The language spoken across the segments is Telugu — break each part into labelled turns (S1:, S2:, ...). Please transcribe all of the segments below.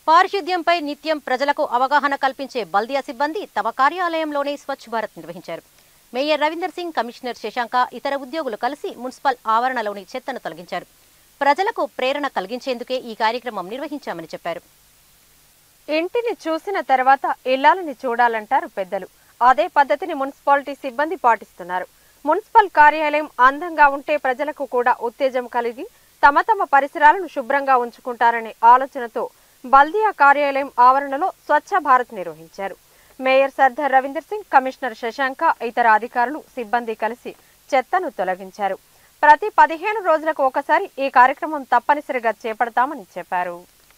S1: పారిశుద్ధ్యంపై నిత్యం ప్రజలకు అవగాహన కల్పించే బల్దియా సిబ్బంది తమ కార్యాలయంలోనే స్వచ్ఛ భారత్ నిర్వహించారు మేయర్ రవీందర్ సింగ్ కమిషనర్ శశాంక ఇతర ఉద్యోగులు కలిసి మున్సిపల్ ఆవరణలోని చెత్తను తొలగించారు ప్రజలకు ప్రేరణ కలిగించేందుకే ఈ కార్యక్రమం నిర్వహించామని చెప్పారు
S2: ఇంటిని చూసిన తర్వాత ఇల్లాలని చూడాలంటారు పెద్దలు అదే పద్ధతిని మున్సిపాలిటీ సిబ్బంది పాటిస్తున్నారు మున్సిపల్ కార్యాలయం అందంగా ఉంటే ప్రజలకు కూడా ఉత్తేజం కలిగి తమ తమ పరిసరాలను శుభ్రంగా ఉంచుకుంటారనే ఆలోచనతో బల్దియా కార్యాలయం ఆవరణలో స్వచ్ఛ భారత్ నిర్వహించారు మేయర్ సర్దార్ రవీందర్ సింగ్ కమిషనర్ శశాంక ఇతర అధికారులు సిబ్బంది కలిసి చెత్తను తొలగించారు ప్రతి పదిహేను రోజులకు ఒకసారి ఈ కార్యక్రమం తప్పనిసరిగా చేపడతామని చెప్పారు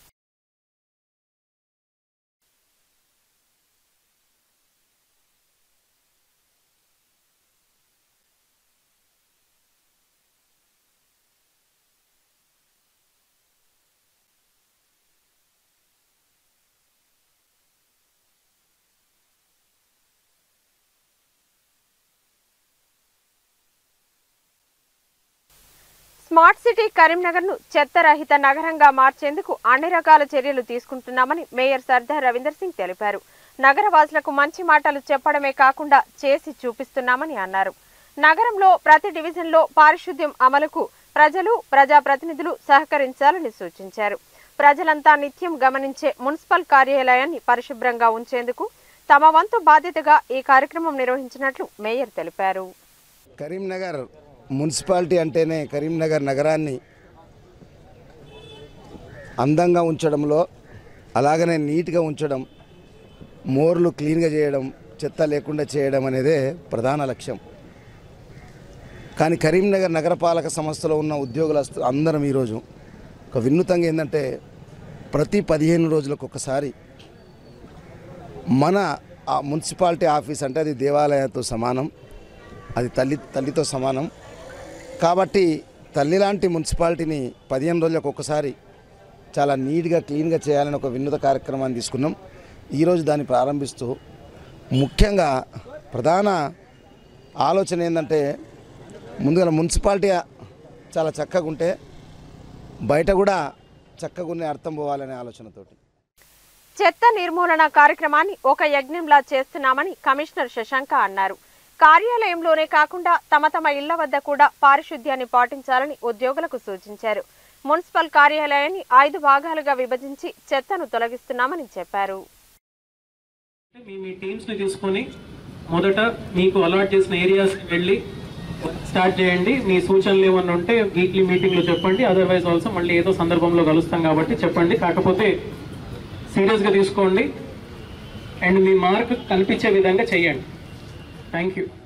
S2: స్మార్ట్ సిటీ కరీంనగర్ ను చెత్తరహిత నగరంగా మార్చేందుకు అన్ని రకాల చర్యలు తీసుకుంటున్నామని మేయర్ సర్దార్ రవీందర్ సింగ్ తెలిపారు నగరవాసులకు మంచి మాటలు చెప్పడమే కాకుండా చేసి చూపిస్తున్నామని అన్నారు నగరంలో ప్రతి డివిజన్లో పారిశుద్ధ్యం అమలుకు ప్రజలు ప్రజాప్రతినిధులు సహకరించాలని సూచించారు ప్రజలంతా నిత్యం గమనించే మున్సిపల్ కార్యాలయాన్ని పరిశుభ్రంగా ఉంచేందుకు తమ వంతు బాధ్యతగా ఈ కార్యక్రమం నిర్వహించినట్లు మేయర్ తెలిపారు
S3: కరీంనగర్ మున్సిపాలిటీ అంటేనే కరీంనగర్ నగరాన్ని అందంగా ఉంచడంలో అలాగనే నీట్గా ఉంచడం మోర్లు క్లీన్గా చేయడం చెత్త లేకుండా చేయడం అనేదే ప్రధాన లక్ష్యం కానీ కరీంనగర్ నగరపాలక సంస్థలో ఉన్న ఉద్యోగుల అందరం ఈరోజు ఒక వినూతంగా ఏంటంటే ప్రతి పదిహేను రోజులకు ఒకసారి మన ఆ మున్సిపాలిటీ ఆఫీస్ అంటే అది దేవాలయంతో సమానం అది తల్లి తల్లితో సమానం కాబట్టి తల్లి లాంటి మున్సిపాలిటీని పదిహేను రోజులకు ఒక్కసారి చాలా నీట్గా క్లీన్గా చేయాలని ఒక వినూత కార్యక్రమాన్ని తీసుకున్నాం ఈరోజు దాన్ని ప్రారంభిస్తూ ముఖ్యంగా ప్రధాన ఆలోచన ఏంటంటే ముందుగా మున్సిపాలిటీ చాలా చక్కగా ఉంటే బయట కూడా చక్కగా ఉన్న అర్థం పోవాలనే ఆలోచనతోటి
S2: చెత్త నిర్మూలన కార్యక్రమాన్ని ఒక యజ్ఞంలా చేస్తున్నామని కమిషనర్ శశాంక అన్నారు కార్యాలయంలోనే కాకుండా తమ తమ ఇళ్ల వద్ద కూడా పారిశుద్ధ్యాన్ని పాటించాలని ఉద్యోగులకు సూచించారు మున్సిపల్ కార్యాలయాన్ని ఐదు భాగాలుగా విభజించి చెత్తను తొలగిస్తున్నామని చెప్పారు
S4: మీ మీ టీమ్స్ ని తీసుకొని మొదట మీకు అలాట్ చేసిన ఏరియాస్ వెళ్ళి స్టార్ట్ చేయండి మీ సూచనలు ఏమన్నా ఉంటే వీక్లీ మీటింగ్ లో చెప్పండి అదర్వైజ్ ఆల్సో మళ్ళీ ఏదో సందర్భంలో కలుస్తాం కాబట్టి చెప్పండి కాకపోతే సీరియస్ గా తీసుకోండి అండ్ మీ మార్క్ కనిపించే విధంగా చెయ్యండి థ్యాంక్ యూ